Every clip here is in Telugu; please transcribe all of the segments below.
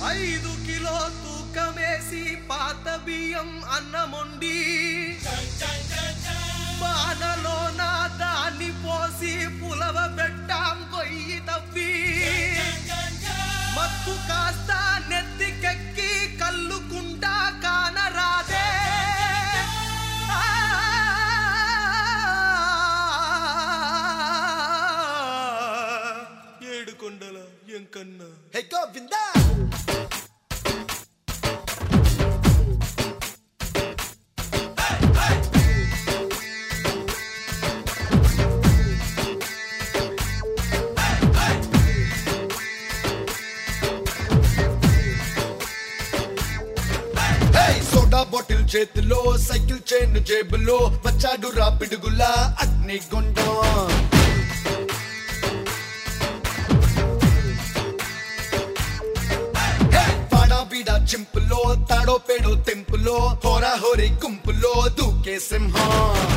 ఐదు కిలో తూకమేసి పాత బియ్యం అన్నమొండి బాణలో నా దాన్ని పోసి పులవ పెట్టాం కొయ్యి తవ్వి మత్తు కాస్త నెత్తికెక్కి కల్లుకుంటా కానరాదే ఏడుకొండల ఎంకన్నా హే గోవిందా హే, సోడా బాటిల్ చేతిలో సైకిల్ చైన్ జేబులో వచ్చాడు రా పిడుగులా అగ్ని గుండం పాడా బీడా చింపులో తాడో పేడో తెంపులో హోరా హోరీ గుంపులో దూకే సింహం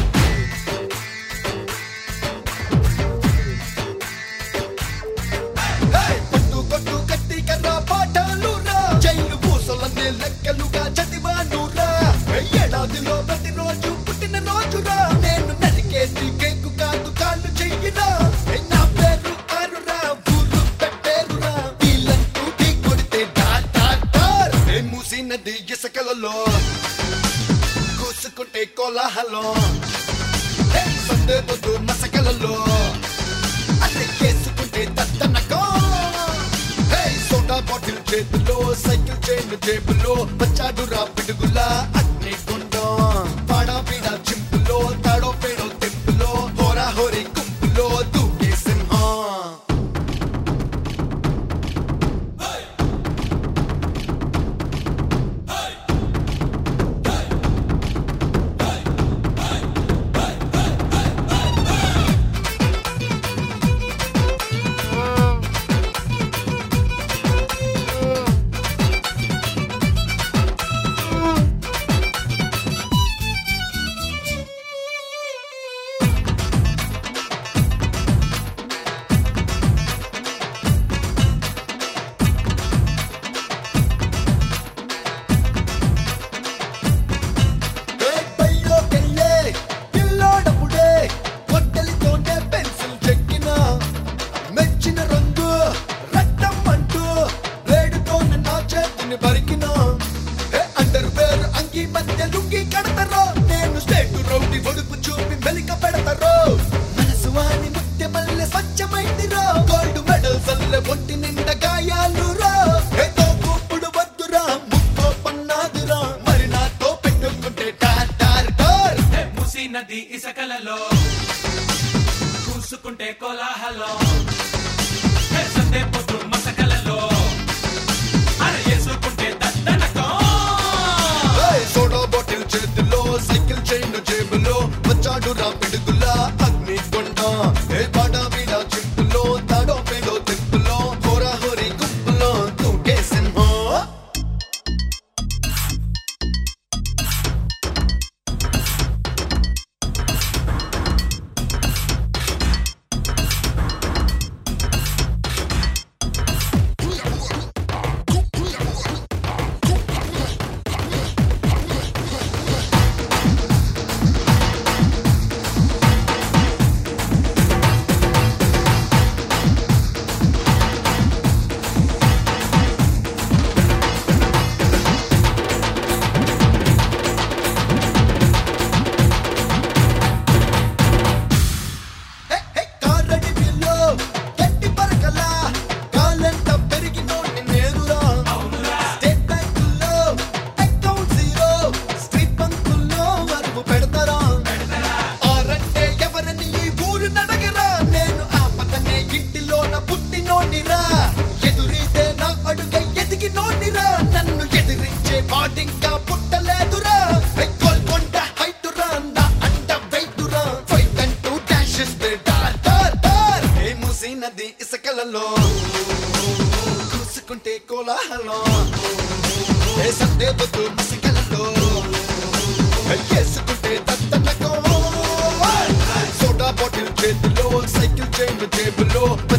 హే! పట్టు కొట్టు కట్టి కర్ర పాఠాలు రా జైలు పూసలన్నీ లెక్కలుగా చదివాను రా ఏడాదిలో ప్రతిరోజు పుట్టిన రోజురా నేను నరికేసి కేకు కాదు కాళ్ళు చెయ్యిరా నా పేరు కారురా ఊరు పెట్టేరురా వీళ్ళంటూ ఢీ కొడితే డార్ డార్ డార్ ఏ మూసి నది ఇసుకలలో కూసుకుంటే కోలాహలం ఏ సందే పొద్దు మసకలలో అదే చేసుకుంటే దత్తనకో హే సోడా బాటిల్ చేతిలో సైకిల్ చైన్ జేబులో వచ్చాడు రా పిడుగులా అగ్ని గుండం పాడా పీడా చింపులో తాడో పేడో తెంపులో హోరా హోరీ గుంపులో దూకే సింహం ఏ బయ్యోకెళ్ళే పిల్లోడప్పుడే పొట్టలితోనే పెన్సిల్ చెక్కిన మెచ్చిన రంగు రక్తం అంటూ వేడుతోనే నా చేతిని బరికిన ఏ అండర్ వేర్ అంగి మధ్య లుంగి కడతారో నేను స్టేట్ రౌండి ఒడుపు చూపి మెలిక పెడతారో మనసు వాని ముత్యమల్లె స్వచ్ఛమైందిరో గోల్డ్ మెడల్స్ అల్లె ఒంటి నిండా గాయాలు రో ఏదో కూపుడు వద్దురా ముక్కో పన్నాదురా మరి నాతో పెట్టుకుంటే టార్ టార్ టార్ మూసి నది ఇసకలలో కూసుకుంటే కోలాహలం హే, సందే పొద్దు మసకలలో అర వేసుకుంటే దద్దనకం ఏయ్, సోడా బాటిల్ చేతిలో సైకిల్ చైన్ జేబులో వచ్చాడు రా పిడుగులా అగ్ని కొండ ఏ పాడా వీడా చింపులో తాడో పేడో తెంపులో హోరా హోరీ గుంపులో తూకే సింహం హే, హే, కారడివిలో గట్టి పరకలా, కాలంత పెరిగినోడ్ని నేరురా. స్టేట్ బ్యాంకుల్లో అకౌంట్ జీరో, స్ట్రీట్ బంకుల్లో అరువు పెడతారా. ఆరంటే ఎవరని ఈ ఊరు నడగరా. నేను ఆపదనే ఇంటిలోన పుట్టినోడ్నిరా. ఎదురీతే నా అడుగై ఎదిగినోడ్నిరా. నన్ను ఎదిరించే వాడింకా పుట్టలేదురా హే, గోల్కొండ హైటురా, నా అండ వెయిటురా. ఫైట్ అంటూ డాష్ ఇస్తే డార్ డార్ డార్. ఏ మూసీ నది ఇసుకలలో కూసుకుంటే కోలాహలం ఏ సందే పొద్దు మసికలలో వేసుకుంటే దత్తనకో సోడా బాటిల్ చేతిలో సైకిల్ చైన్ జేబులో